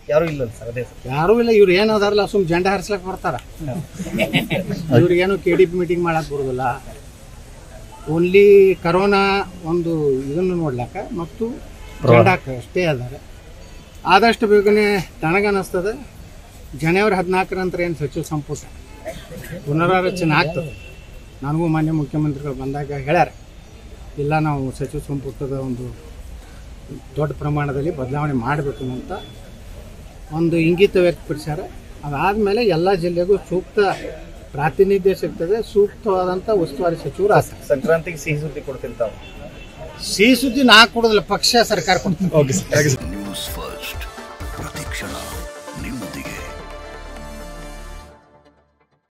ಯಾರು ಇಲ್ಲ ಸರ್ ಅದೇ ಸರ್ ಯಾರೂ ಇಲ್ಲ ಇವ್ರು ಏನು ಅದಾರಲ್ಲ ಸುಮ್ ಜೆಂಡ ಹರಿಸ್ಲಕ್ ಬರ್ತಾರ ಇವ್ರಿಗೇನು ಕೆ ಡಿ ಪಿ ಮೀಟಿಂಗ್ ಮಾಡಕ್ ಬರೋದಿಲ್ಲ ಓನ್ಲಿ ಕರೋನಾ ಒಂದು ಇದನ್ನು ನೋಡ್ಲಾಕ ಮತ್ತು ಜೆಂಡಾಕ ಅಷ್ಟೇ ಅದಾರೆ ಆದಷ್ಟು ಬೇಗನೆ ನನಗನ್ನಿಸ್ತದೆ ಜನವರಿ ಹದಿನಾಲ್ಕರ ನಂತರ ಏನು ಸಚಿವ ಸಂಪುಟ ಪುನರಾರಚನೆ ಆಗ್ತದೆ ನನಗೂ ಮಾನ್ಯ ಮುಖ್ಯಮಂತ್ರಿಗಳು ಬಂದಾಗ ಹೇಳ್ಯಾರ ಇಲ್ಲ ನಾವು ಸಚಿವ ಸಂಪುಟದ ಒಂದು ದೊಡ್ಡ ಪ್ರಮಾಣದಲ್ಲಿ ಬದಲಾವಣೆ ಮಾಡಬೇಕು ಅಂತ ಒಂದು ಇಂಗಿತ ವ್ಯಕ್ತಪಡಿಸ್ಯಾರ ಅದಾದಮೇಲೆ ಎಲ್ಲ ಜಿಲ್ಲೆಗೂ ಸೂಕ್ತ ಪ್ರಾತಿನಿಧ್ಯ ಸಿಗ್ತದೆ ಸೂಕ್ತವಾದಂಥ ಉಸ್ತುವಾರಿ ಸಚಿವರು ಆಸ ಸಂಕ್ರಾಂತಿಗೆ ಸಿಹಿ ಸುದ್ದಿ ಕೊಡ್ತಿರ್ತಾವ ಸಿಹಿ ಸುದ್ದಿ ನಾ ಕೊಡೋದಿಲ್ಲ ಪಕ್ಷ ಸರ್ಕಾರ ಕೊಡ್ತದೆ ಓಕೆ ಸರ್